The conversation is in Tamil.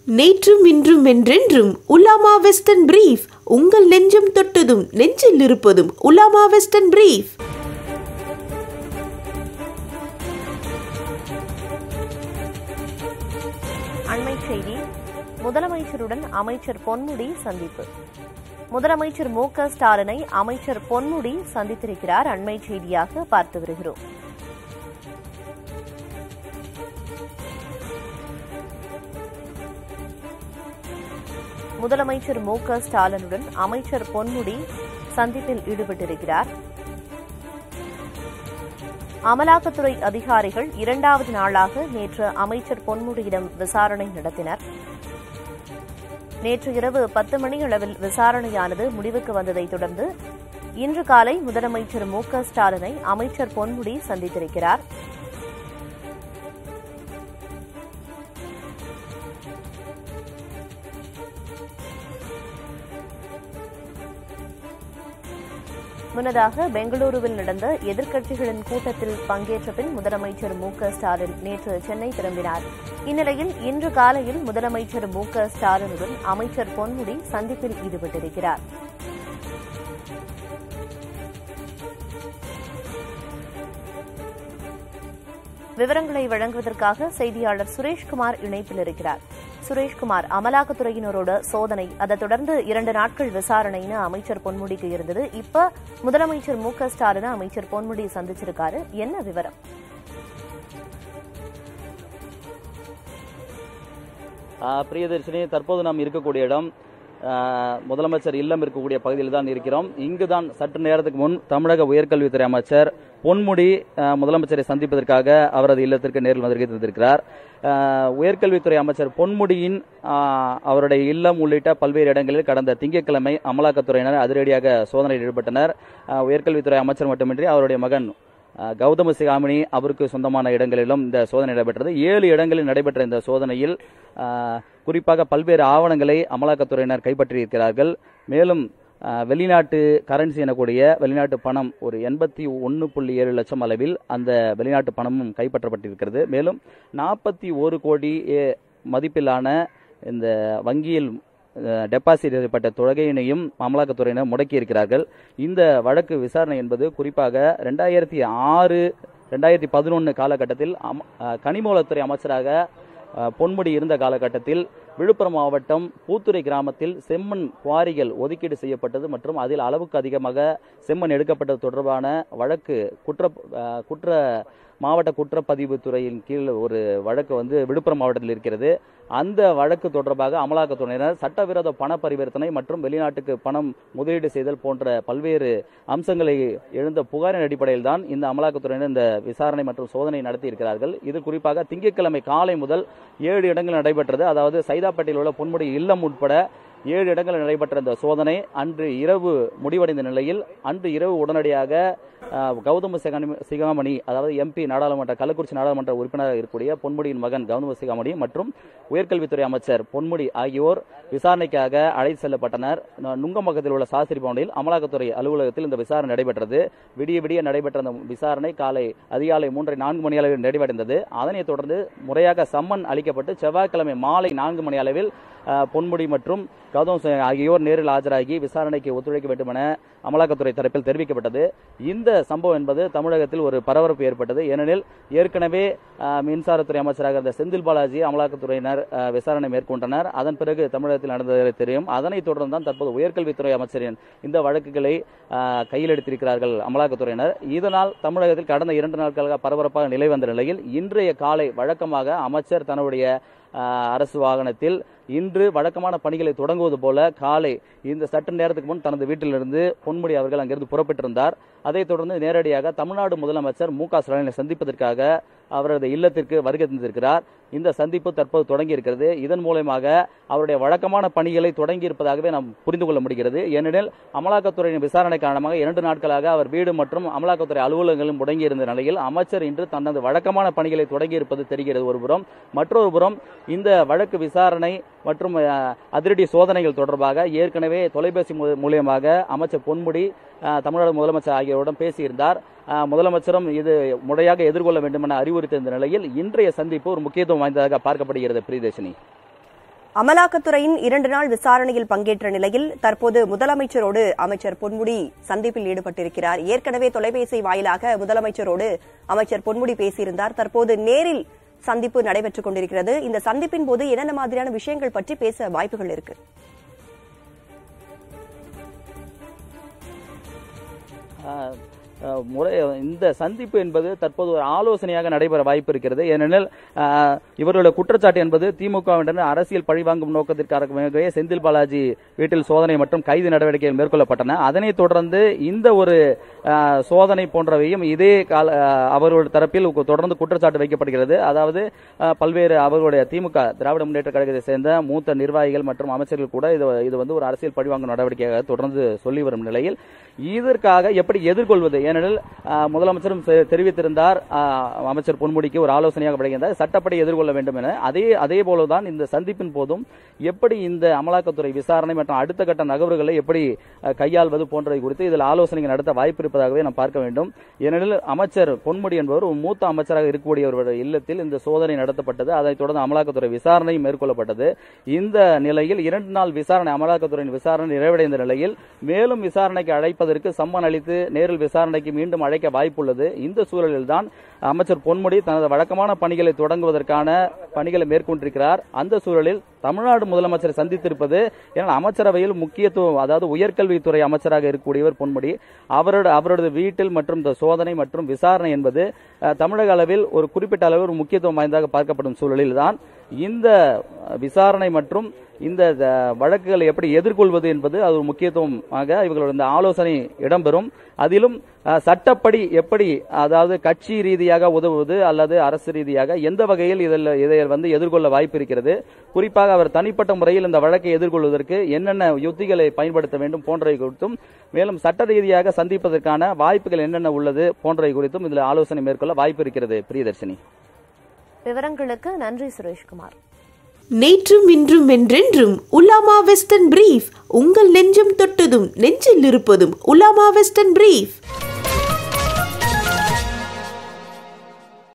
நேற்றும் இன்றும் என்றென்றும் உலாமா வெஸ்டர்ன் பிரீஃப் உங்கள் நெஞ்சம் தொட்டதும் நெஞ்சில் இருப்பதும் உலாமா வெஸ்டர்ன் பிரீஃப் அண்மை செய்தி முதலமைச்சருடன் அமைச்சர் பொன்முடி சந்திப்பு முதலமைச்சர் மு க ஸ்டாலினை அமைச்சர் பொன்முடி சந்தித்திருக்கிறார் அண்மை செய்தியாக பார்த்து வருகிறோம் முதலமைச்சர் மு க ஸ்டாலினுடன் அமைச்சர் பொன்முடி சந்திப்பில் ஈடுபட்டிருக்கிறார் அமலாக்கத்துறை அதிகாரிகள் இரண்டாவது நாளாக நேற்று அமைச்சர் பொன்முடியிடம் விசாரணை நடத்தினர் நேற்று இரவு பத்து மணி அளவில் விசாரணையானது முடிவுக்கு வந்ததைத் தொடர்ந்து இன்று காலை முதலமைச்சர் மு க ஸ்டாலினை அமைச்சர் பொன்முடி சந்தித்திருக்கிறார் முன்னதாக பெங்களூருவில் நடந்த எதிர்க்கட்சிகளின் கூட்டத்தில் பங்கேற்ற பின் முதலமைச்சர் மு க ஸ்டாலின் நேற்று சென்னை திரும்பினார் இந்நிலையில் இன்று காலையில் முதலமைச்சர் மு க ஸ்டாலினுடன் அமைச்சர் பொன்முடி சந்திப்பில் ஈடுபட்டிருக்கிறார் விவரங்களை வழங்குவதற்காக செய்தியாளர் சுரேஷ்குமார் இணைப்பில் இருக்கிறார் சுரேஷ்குமார் அமலாக்கத்துறையினரோட சோதனை அதை தொடர்ந்து இரண்டு நாட்கள் விசாரணைன்னு அமைச்சர் பொன்முடிக்கு இருந்தது இப்ப முதலமைச்சர் மு க ஸ்டாலினை அமைச்சர் பொன்முடி சந்திச்சிருக்காரு என்ன விவரம் ஆஹ் பிரியதர்ஷினி தற்போது நாம் இருக்கக்கூடிய இடம் ஆஹ் முதலமைச்சர் இல்லம் இருக்கக்கூடிய பகுதியில் தான் இருக்கிறோம் இங்கு தான் சற்று நேரத்துக்கு முன் தமிழக உயர்கல்வித்துறை அமைச்சர் பொன்முடி ஆஹ் முதலமைச்சரை சந்திப்பதற்காக அவரது இல்லத்திற்கு நேரில் வருகை தந்திருக்கிறார் ஆஹ் உயர்கல்வித்துறை அமைச்சர் பொன்முடியின் ஆஹ் அவருடைய இல்லம் உள்ளிட்ட பல்வேறு இடங்களில் கடந்த திங்கட்கிழமை அமலாக்கத்துறையினர் அதிரடியாக சோதனையில் ஈடுபட்டனர் ஆஹ் உயர்கல்வித்துறை அமைச்சர் மட்டுமின்றி அவருடைய மகன் அஹ் கௌதம சிகாமணி அவருக்கு சொந்தமான இடங்களிலும் இந்த சோதனை நடைபெற்றது ஏழு இடங்களில் நடைபெற்ற இந்த சோதனையில் அஹ், குறிப்பாக பல்வேறு ஆவணங்களை அமலாக்கத்துறையினர் கைப்பற்றியிருக்கிறார்கள் மேலும் அஹ், வெளிநாட்டு கரன்சி எனக்கூடிய வெளிநாட்டு பணம் ஒரு எண்பத்தி ஒன்று புள்ளி ஏழு லட்சம் அளவில் அந்த வெளிநாட்டு பணமும் கைப்பற்றப்பட்டிருக்கிறது மேலும் நாற்பத்தி ஒரு கோடி ஏ- மதிப்பிலான இந்த வங்கியில் அஹ், டெபாசிட் செய்யப்பட்ட தொகையினையும் அமலாக்கத்துறையினர் முடக்கியிருக்கிறார்கள் இந்த வழக்கு விசாரணை என்பது குறிப்பாக ரெண்டாயிரத்தி ஆறு ரெண்டாயிரத்தி பதினொன்று காலகட்டத்தில் அம- அஹ், கனிமவளத்துறை அமைச்சராக அஹ், பொன்முடி இருந்த காலகட்டத்தில் விழுப்புரம் மாவட்டம் பூத்துறை கிராமத்தில் செம்மண் குவாரிகள் ஒதுக்கீடு செய்யப்பட்டது மற்றும் அதில் அளவுக்கு அதிகமாக செம்மண் எடுக்கப்பட்டது தொடர்பான வழக்கு குற்ற அஹ், குற்ற மாவட்ட குற்றப்பதிவு துறையின் கீழ் ஒரு வழக்கு வந்து விழுப்புரம் மாவட்டத்தில் இருக்கிறது அந்த வழக்கு தொடர்பாக அமலாக்கத்துறையினர் சட்டவிரோத பண பரிவர்த்தனை மற்றும் வெளிநாட்டுக்கு பணம் முதலீடு செய்தல் போன்ற பல்வேறு அம்சங்களை எழுந்த புகாரின் அடிப்படையில் தான் இந்த அமலாக்கத்துறையினர் இந்த விசாரணை மற்றும் சோதனை நடத்தி இருக்கிறார்கள் இது குறிப்பாக திங்கட்கிழமை காலை முதல் ஏழு இடங்கள் நடைபெற்றது அதாவது சைதாப்பேட்டையில் உள்ள பொன்முடி இல்லம் உட்பட ஏழு இடங்களில் நடைபெற்ற இந்த சோதனை அன்று இரவு முடிவடைந்த நிலையில் அன்று இரவு உடனடியாக அஹ், கௌதம சிகாமணி சிகாமணி அதாவது எம்பி நாடாளுமன்ற கள்ளக்குறிச்சி நாடாளுமன்ற உறுப்பினராக இருக்கக்கூடிய பொன்முடியின் மகன் கௌதம சிகாமணி மற்றும் உயர்கல்வித்துறை அமைச்சர் பொன்முடி ஆகியோர் விசாரணைக்காக அழைத்து செல்லப்பட்டனர் நு- நுங்கம்பாக்கத்தில் உள்ள சாஸ்திரி பவனில் அமலாக்கத்துறை அலுவலகத்தில் இந்த விசாரணை நடைபெற்றது விடிய விடிய நடைபெற்ற அந்த விசாரணை காலை அதிகாலை மூன்றரை நான்கு மணி அளவில் நிறைவடைந்தது அதனைத் தொடர்ந்து முறையாக சம்மன் அளிக்கப்பட்டு செவ்வாய்க்கிழமை மாலை நான்கு மணி அளவில் அஹ், பொன்முடி மற்றும் கௌதம் சிங் ஆகியோர் நேரில் ஆஜராகி விசாரணைக்கு ஒத்துழைக்க வேண்டும் என அமலாக்கத்துறை தரப்பில் தெரிவிக்கப்பட்டது இந்த சம்பவம் என்பது தமிழகத்தில் ஒரு பரபரப்பு ஏற்பட்டது ஏனெனில் ஏற்கனவே அஹ், மின்சாரத்துறை அமைச்சராக இருந்த செந்தில் பாலாஜி அமலாக்கத்துறையினர் அஹ், விசாரணை மேற்கொண்டனர் அதன் பிறகு தமிழகத்தில் நடந்தது தெரியும் அதனைத் தொடர்ந்து தான் தற்போது உயர்கல்வித்துறை அமைச்சரின் இந்த வழக்குகளை அஹ், கையில் எடுத்திருக்கிறார்கள் அமலாக்கத்துறையினர் இதனால் தமிழகத்தில் கடந்த இரண்டு நாட்களாக பரபரப்பாக நிலை வந்த நிலையில் இன்றைய காலை வழக்கமாக அமைச்சர் தன்னுடைய அஹ், அரசு வாகனத்தில் இன்று வழக்கமான பணிகளை தொடங்குவது போல காலை இந்த சற்று நேரத்துக்கு முன் தனது வீட்டிலிருந்து பொன்முடி அவர்கள் அங்கிருந்து புறப்பட்டிருந்தார் அதைத் தொடர்ந்து நேரடியாக தமிழ்நாடு முதலமைச்சர் மு க ஸ்டாலினை சந்திப்பதற்காக அவரது இல்லத்திற்கு வருகை தந்திருக்கிறார் இந்த சந்திப்பு தற்போது தொடங்கி இருக்கிறது இதன் மூலமாக அவருடைய வழக்கமான பணிகளை தொடங்கி இருப்பதாகவே நாம் புரிந்து கொள்ள முடிகிறது ஏனெனில் அமலாக்கத்துறையின் விசாரணை காரணமாக இரண்டு நாட்களாக அவர் வீடு மற்றும் அமலாக்கத்துறை அலுவலகங்களும் முடங்கி இருந்த நிலையில் அமைச்சர் இன்று தனது வழக்கமான பணிகளை தொடங்கி இருப்பது தெரிகிறது ஒருபுறம் மற்றொரு புறம் இந்த வழக்கு விசாரணை மற்றும் அஹ், அதிரடி சோதனைகள் தொடர்பாக ஏற்கனவே தொலைபேசி மூ- மூலியமாக அமைச்சர் பொன்முடி அஹ், தமிழ்நாடு முதலமைச்சர் ஆகியோருடன் பேசியிருந்தார் அஹ், முதலமைச்சரும் இது முறையாக எதிர்கொள்ள வேண்டும் என அறிவுறுத்தியிருந்த நிலையில் இன்றைய சந்திப்பு ஒரு முக்கியத்துவம் வாய்ந்ததாக பார்க்கப்படுகிறது பிரியதர்ஷினி அமலாக்கத்துறையின் இரண்டு நாள் விசாரணையில் பங்கேற்ற நிலையில் தற்போது முதலமைச்சரோடு அமைச்சர் பொன்முடி சந்திப்பில் ஈடுபட்டிருக்கிறார் ஏற்கனவே தொலைபேசி வாயிலாக முதலமைச்சரோடு அமைச்சர் பொன்முடி பேசியிருந்தார் தற்போது நேரில் சந்திப்பு நடைபெற்றுக் கொண்டிருக்கிறது இந்த சந்திப்பின் போது என்னென்ன மாதிரியான விஷயங்கள் பற்றி பேச வாய்ப்புகள் இருக்கு ஆஹ், ஆஹ், முறை இந்த சந்திப்பு என்பது தற்போது ஒரு ஆலோசனையாக நடைபெற வாய்ப்பு இருக்கிறது ஏனெனில் ஆஹ், இவர்களுடைய குற்றச்சாட்டு என்பது திமுகவினர் அரசியல் பழிவாங்கும் நோக்கத்திற்காகவே செந்தில் பாலாஜி வீட்டில் சோதனை மற்றும் கைது நடவடிக்கைகள் மேற்கொள்ளப்பட்டன அதனைத் தொடர்ந்து இந்த ஒரு ஆஹ், சோதனை போன்றவையும் இதே கால ஆஹ், அவர்களுடைய தரப்பில் தொடர்ந்து குற்றச்சாட்டு வைக்கப்படுகிறது அதாவது ஆஹ், பல்வேறு அவர்களுடைய திமுக திராவிட முன்னேற்ற கழகத்தை சேர்ந்த மூத்த நிர்வாகிகள் மற்றும் அமைச்சர்கள் கூட இது இது வந்து ஒரு அரசியல் பழிவாங்கும் நடவடிக்கையாக தொடர்ந்து சொல்லி வரும் நிலையில் இதற்காக எப்படி எதிர்கொள்வது ஏனெனில் ஆஹ், முதலமைச்சரும் தெ- தெரிவித்திருந்தார் ஆஹ், அமைச்சர் பொன்முடிக்கு ஒரு ஆலோசனையாக விளங்கியிருந்தார் சட்டப்படி எதிர்கொள்ள வேண்டும் என அதே அதே போலதான் இந்த சந்திப்பின் போதும் எப்படி இந்த அமலாக்கத்துறை விசாரணை மற்றும் அடுத்த கட்ட நகர்வுகளை எப்படி ஆஹ், கையாள்வது போன்றவை குறித்து இதில் ஆலோசனைகள் நடத்த வாய்ப்பு இருப்பதாகவே நாம் பார்க்க வேண்டும் ஏனெனில் அமைச்சர் பொன்முடி என்பவர் ஒரு மூத்த அமைச்சராக இருக்கக்கூடியவருடைய இல்லத்தில் இந்த சோதனை நடத்தப்பட்டது அதைத் தொடர்ந்து அமலாக்கத்துறை விசாரணை மேற்கொள்ளப்பட்டது இந்த நிலையில் இரண்டு நாள் விசாரணை அமலாக்கத்துறையின் விசாரணை நிறைவடைந்த நிலையில் மேலும் விசாரணைக்கு அழைப்பதற்கு சம்மன் அளித்து நேரில் விசாரணைக்கு மீண்டும் அழைக்க வாய்ப்புள்ளது இந்த சூழலில்தான் அமைச்சர் பொன்முடி தனது வழக்கமான பணிகளை தொடங்குவதற்கான பணிகளை மேற்கொண்டிருக்கிறார் அந்த சூழலில் தமிழ்நாடு முதலமைச்சரை சந்தித்திருப்பது ஏன்னா அமைச்சரவையில் முக்கியத்துவம் அதாவது உயர்கல்வித்துறை அமைச்சராக இருக்கக்கூடியவர் பொன்முடி அவரோட அவரது வீட்டில் மற்றும் இந்த சோதனை மற்றும் விசாரணை என்பது அஹ், தமிழக அளவில் ஒரு குறிப்பிட்ட அளவில் ஒரு முக்கியத்துவம் வாய்ந்ததாக பார்க்கப்படும் சூழலில் தான் இந்த அஹ், விசாரணை மற்றும் இந்த அஹ், வழக்குகளை எப்படி எதிர்கொள்வது என்பது அது ஒரு முக்கியத்துவமாக இவர்களோட இந்த ஆலோசனை இடம்பெறும் அதிலும் அஹ், சட்டப்படி எப்படி அதாவது கட்சி ரீதியாக உதவுவது அல்லது அரசு ரீதியாக எந்த வகையில் இதில் இதை வந்து எதிர்கொள்ள வாய்ப்பு இருக்கிறது குறிப்பாக அவர் தனிப்பட்ட முறையில் இந்த வழக்கை எதிர்கொள்வதற்கு என்னென்ன யுத்திகளை பயன்படுத்த வேண்டும் போன்றவை குறித்தும் மேலும் சட்ட ரீதியாக சந்திப்பதற்கான வாய்ப்புகள் என்னென்ன உள்ளது போன்றவை குறித்தும் இதில் ஆலோசனை மேற்கொள்ள வாய்ப்பு இருக்கிறது பிரியதர்ஷினி விவரங்களுக்கு நன்றி சுரேஷ்குமார் நேற்றும் இன்றும் என்றென்றும் உலாமா வெஸ்டர்ன் பிரீஃப் உங்கள் நெஞ்சம் தொட்டதும் நெஞ்சில் இருப்பதும் உலாமா வெஸ்டர்ன் பிரீஃப்